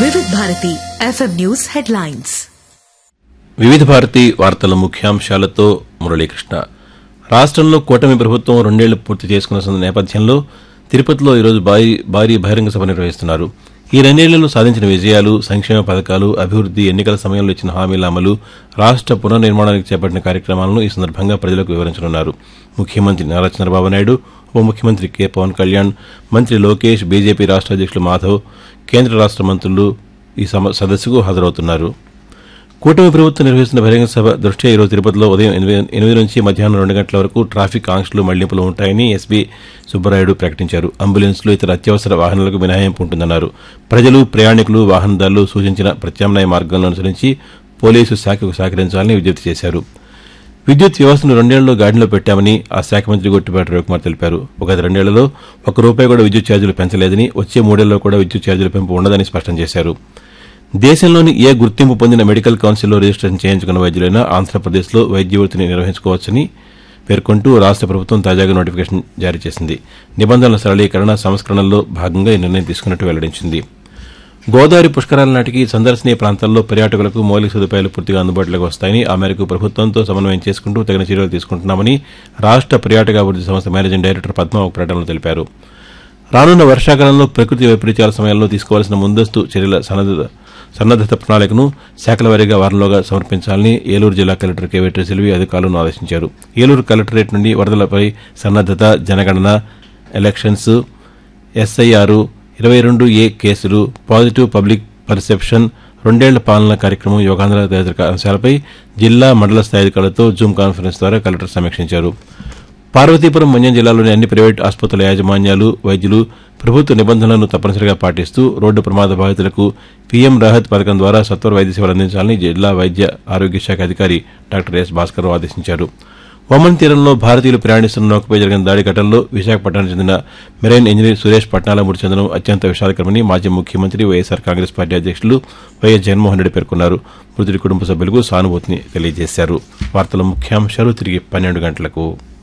వివిధ Bharati FM news headlines వివిధ భారతి వార్తల ముఖ్యాంశాలతో మురళీకృష్ణ రాష్ట్రంలో కూటమి ప్రభుత్వం రెండేళ్లు పూర్తి చేసుకున్న సంద- నేపథ్యంలో తిరుపతిలో ఈరోజు భారీ భారీ బహిరంగ సభ నిర్వహిస్తున్నారు ఈ రెండేళ్లలో సాధించిన విజయాలు సంక్షేమ పథకాలు అభివృద్ది ఎన్నికల సమయంలో ఇచ్చిన హామీల అమలు రాష్ట్ర పునర్నిర్మాణానికి చేపట్టిన కార్యక్రమాలను ఈ సందర్భంగా ప్రజలకు వివరించనున్నారు ముఖ్యమంత్రి నారా చంద్రబాబు నాయుడు ఉప ముఖ్యమంత్రి కె పవన్ కళ్యాణ్ మంత్రి లోకేష్ బీజేపీ రాష్ట్ర అధ్యక్షులు మాధవ్ కేంద్ర రాష్ట్ర మంత్రులు ఈ సమ- సదస్సుకు హాజరవుతున్నారు కూటమి ప్రభుత్వం నిర్వహిస్తున్న బహిరంగ సభ దృష్ట్యా ఈరోజు తిరుపతిలో ఉదయం ఎనిమిది ఎనిమిది నుంచి మధ్యాహ్నం రెండు గంటల వరకు ట్రాఫిక్ ఆంక్షలు మళ్లింపులు ఉంటాయని ఎస్పీ సుబ్బరాయుడు ప్రకటించారు అంబులెన్స్లు ఇతర అత్యవసర వాహనాలకు మినహాయింపు ఉంటుందన్నారు ప్రజలు ప్రయాణికులు వాహనదారులు సూచించిన ప్రత్యామ్నాయ మార్గాలను అనుసరించి పోలీసు శాఖకు సహకరించాలని విజ్ఞప్తి చేశారు విద్యుత్ వ్యవస్థను రెండేళ్లలో గాడిలో పెట్టామని ఆ శాఖ మంత్రి గొట్టిపాటి రవికుమార్ తెలిపారు ఒక గత రెండేళ్లలో ఒక రూపాయి కూడా విద్యుత్ ఛార్జీలు పెంచలేదని వచ్చే మూడేళ్లలో కూడా విద్యుత్ ఛార్జీల పెంపు ఉండదని స్పష్టం చేశారు దేశంలోని ఏ గుర్తింపు పొందిన మెడికల్ కౌన్సిల్లో రిజిస్ట్రేషన్ చేయించుకున్న వైద్యులైనా ఆంధ్రప్రదేశ్లో వైద్య వృత్తిని నిర్వహించుకోవచ్చని పేర్కొంటూ రాష్ట్ర ప్రభుత్వం తాజాగా నోటిఫికేషన్ జారీ చేసింది నిబంధనల సరళీకరణ సంస్కరణల్లో భాగంగా ఈ నిర్ణయం తీసుకున్నట్టు వెల్లడించింది గోదావరి పుష్కరాల నాటికి సందర్శనీయ ప్రాంతాల్లో పర్యాటకులకు మౌలిక సదుపాయాలు పూర్తిగా అందుబాటులోకి వస్తాయని ఆ మేరకు ప్రభుత్వంతో సమన్వయం చేసుకుంటూ తగిన చర్యలు తీసుకుంటున్నామని రాష్ట్ర పర్యాటకాభివృద్ది సంస్థ మేనేజింగ్ డైరెక్టర్ పద్మ ఒక ప్రకటనలో తెలిపారు రానున్న వర్షాకాలంలో ప్రకృతి వైపరీత్యాల సమయంలో తీసుకోవాల్సిన ముందస్తు చర్యల సన్నద్ధ సన్నద్దత ప్రణాళికను శాఖల వారీగా వారంలోగా సమర్పించాలని ఏలూరు జిల్లా కలెక్టర్ కేవీటీ సిల్వి అధికారులను ఆదేశించారు ఏలూరు కలెక్టరేట్ నుండి వరదలపై సన్నద్దత జనగణన ఎలక్షన్స్ ఎస్ఐఆర్ ఇరవై రెండు ఏ కేసులు పాజిటివ్ పబ్లిక్ పర్సెప్షన్ రెండేళ్ల పాలన కార్యక్రమం యోగాంధ్ర తదితర అంశాలపై జిల్లా మండల స్థాయి అధికారులతో జూమ్ కాన్ఫరెన్స్ ద్వారా కలెక్టర్ సమీక్షించారు పార్వతీపురం మన్యం జిల్లాలోని అన్ని ప్రైవేట్ ఆసుపత్రుల యాజమాన్యాలు వైద్యులు ప్రభుత్వ నిబంధనలను తప్పనిసరిగా పాటిస్తూ రోడ్డు ప్రమాద బాధితులకు పీఎం రాహత్ పథకం ద్వారా సత్వర వైద్య సేవలు అందించాలని జిల్లా వైద్య ఆరోగ్య శాఖ అధికారి డాక్టర్ ఎస్ భాస్కర్ ఆదేశించారు ఒమన్ తీరంలో భారతీయులు ప్రయాణిస్తున్న నౌకపై జరిగిన దాడి ఘటనలో విశాఖపట్నానికి చెందిన మెరైన్ ఇంజనీర్ సురేష్ పట్నాల మృతి చెందడం అత్యంత విషాదకరమని మాజీ ముఖ్యమంత్రి వైఎస్సార్ కాంగ్రెస్ పార్టీ అధ్యక్షులు వైఎస్ జగన్మోహన్ రెడ్డి పేర్కొన్నారు మృతుడి కుటుంబ సభ్యులకు సానుభూతిని తెలియజేశారు వార్తల ముఖ్యాంశాలు తిరిగి పన్నెండు గంటలకు